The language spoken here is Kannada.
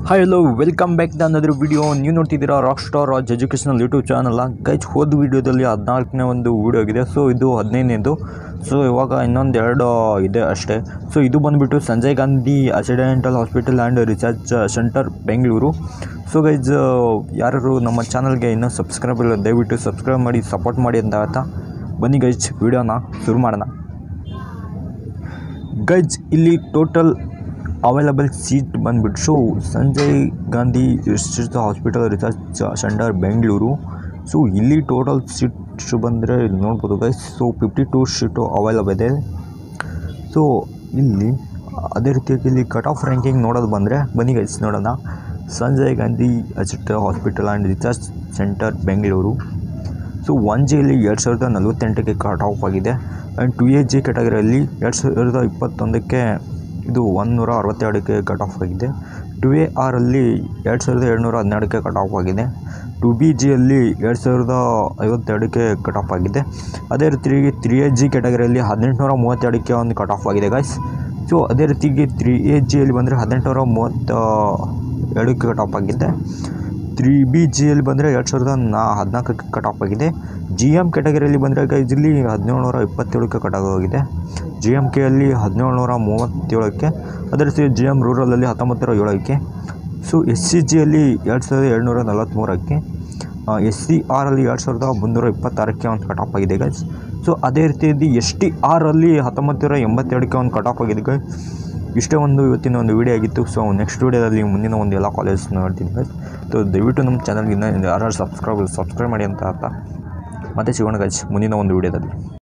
hi hello welcome back the ಅನ್ನೋದ್ರ ವಿಡಿಯೋ ನೀವು ನೋಡ್ತಿದ್ದೀರಾ rock star Raj educational YouTube channel guys ಹೋದ ವಿಡಿಯೋದಲ್ಲಿ ಹದಿನಾಲ್ಕನೇ ಒಂದು ವಿಡಿಯೋ ಆಗಿದೆ ಸೊ ಇದು ಹದಿನೈದನೇದು ಸೊ ಇವಾಗ ಇನ್ನೊಂದು ಎರಡು ಇದೆ ಅಷ್ಟೇ ಸೊ ಇದು ಬಂದುಬಿಟ್ಟು Sanjay Gandhi accidental hospital and research centre Bengaluru so guys ಯಾರು ನಮ್ಮ ಚಾನಲ್ಗೆ ಇನ್ನೂ ಸಬ್ಸ್ಕ್ರೈಬ್ ಇಲ್ಲ ದಯವಿಟ್ಟು ಸಬ್ಸ್ಕ್ರೈಬ್ ಮಾಡಿ ಸಪೋರ್ಟ್ ಮಾಡಿ ಅಂತ ಹೇಳ್ತಾ ಬನ್ನಿ ಗೈಜ್ ವಿಡಿಯೋನ ಶುರು ಮಾಡೋಣ ಗೈಜ್ ಇಲ್ಲಿ ಟೋಟಲ್ ಅವೈಲಬಲ್ ಸೀಟ್ ಬಂದ್ಬಿಟ್ಟು so Sanjay Gandhi research hospital research centre Bengaluru so ಇಲ್ಲಿ ಟೋಟಲ್ ಸೀಟ್ಸ್ ಬಂದರೆ ಇಲ್ಲಿ ನೋಡ್ಬೋದು guys so fifty two seat available ಇದೆ ಸೊ ಇಲ್ಲಿ ಅದೇ ರೀತಿಯಾಗಿ ಇಲ್ಲಿ ಕಟ್ ಆಫ್ ರ್ಯಾಂಕಿಂಗ್ ನೋಡೋದು ಬಂದರೆ ಬನ್ನಿ ಗೈಸ್ ನೋಡೋಣ ಸಂಜಯ್ ಗಾಂಧಿ ಅಸಿಟ್ hospital and research centre Bengaluru so one ಜಿಯಲ್ಲಿ ಎರಡು ಸಾವಿರದ ನಲವತ್ತೆಂಟಕ್ಕೆ ಕಟ್ ಆಫ್ ಆಗಿದೆ ಆ್ಯಂಡ್ ಟು ಎ ಜಿ ಕ್ಯಾಟಗರಿಯಲ್ಲಿ ಎರಡು ಸಾವಿರದ ಇಪ್ಪತ್ತೊಂದಕ್ಕೆ ಇದು ಒಂದುನೂರ ಅರವತ್ತೆರಡಕ್ಕೆ ಕಟ್ ಆಫ್ ಆಗಿದೆ ಟು ಎ ಆರಲ್ಲಿ ಎರಡು ಸಾವಿರದ ಏಳ್ನೂರ ಹನ್ನೆರಡಕ್ಕೆ ಕಟ್ ಆಫ್ ಆಗಿದೆ ಟು ಬಿ ಜಿಯಲ್ಲಿ ಎರಡು ಸಾವಿರದ ಐವತ್ತೆರಡಕ್ಕೆ ಕಟ್ ಆಫ್ ಆಗಿದೆ ಅದೇ ರೀತಿಯಾಗಿ ತ್ರೀ ಎ ಜಿ ಕ್ಯಾಟಗರಿಯಲ್ಲಿ ಹದಿನೆಂಟುನೂರ ಮೂವತ್ತೆರಡಕ್ಕೆ ಒಂದು ಕಟ್ ಆಫ್ ಆಗಿದೆ ಗಾಯ್ಸ್ ಸೊ ಅದೇ ರೀತಿಗೆ ತ್ರೀ ಎ ಜಿಯಲ್ಲಿ ಬಂದರೆ ಹದಿನೆಂಟುನೂರ ಮೂವತ್ತ ಎರಡಕ್ಕೆ ಕಟ್ ಆಫ್ ಆಗಿದೆ ತ್ರೀ ಬಿ ಜಿಯಲ್ಲಿ ಬಂದರೆ ಎರಡು ಸಾವಿರದ ನಾ ಹದಿನಾಲ್ಕಕ್ಕೆ ಕಟ್ ಆಫ್ ಆಗಿದೆ ಜಿ ಎಮ್ ಕ್ಯಾಟಗರಿಯಲ್ಲಿ ಬಂದರೆ ಗೈಜಲ್ಲಿ ಹದಿನೇಳುನೂರ ಇಪ್ಪತ್ತೇಳಕ್ಕೆ ಕಟ್ ಆಗೋಗಿದೆ ಜಿ ಎಮ್ ಕೆಯಲ್ಲಿ ಹದಿನೇಳುನೂರ ಮೂವತ್ತೇಳಕ್ಕೆ ಅದೇ ರೀತಿ ಜಿ ಎಮ್ ರೂರಲಲ್ಲಿ ಹತ್ತೊಂಬತ್ತರ ಏಳಕ್ಕೆ ಸೊ ಎಸ್ ಸಿ ಜಿಯಲ್ಲಿ ಎರಡು ಸಾವಿರದ ಏಳ್ನೂರ ನಲವತ್ತ್ಮೂರಕ್ಕೆ ಎಸ್ ಸಿ ಆರಲ್ಲಿ ಎರಡು ಸಾವಿರದ ಮುನ್ನೂರ ಇಪ್ಪತ್ತಾರಕ್ಕೆ ಒಂದು ಕಟ್ ಆಫ್ ಆಗಿದೆ ಗೈಸ್ ಸೊ ಅದೇ ರೀತಿಯಾಗಿ ಎಸ್ ಟಿ ಆರಲ್ಲಿ ಹತ್ತೊಂಬತ್ತು ನೂರ ಎಂಬತ್ತೆರಡಕ್ಕೆ ಒಂದು ಕಟ್ ಆಫ್ ಆಗಿದೆ ಗೈಸ್ ಇಷ್ಟೇ ಒಂದು ಇವತ್ತಿನ ಒಂದು ವಿಡಿಯೋ ಆಗಿತ್ತು ಸೊ ನೆಕ್ಸ್ಟ್ ವಿಡಿಯೋದಲ್ಲಿ ಮುಂದಿನ ಒಂದು ಎಲ್ಲ ಕಾಲೇಜ್ ನೋಡ್ತೀನಿ ಗೈಸ್ ಸೊ ದಯವಿಟ್ಟು ನಮ್ಮ ಚಾನಲ್ಗೆ ಇನ್ನೂ ಯಾರು ಸಬ್ಸ್ಕ್ರೈಬ್ ಸಬ್ಸ್ಕ್ರೈಬ್ ಮಾಡಿ ಅಂತ ಅರ್ಥ ಮತ್ತೆ ಸಿಗೋಣ ಗೈಸ್ ಮುಂದಿನ ಒಂದು ವಿಡಿಯೋದಲ್ಲಿ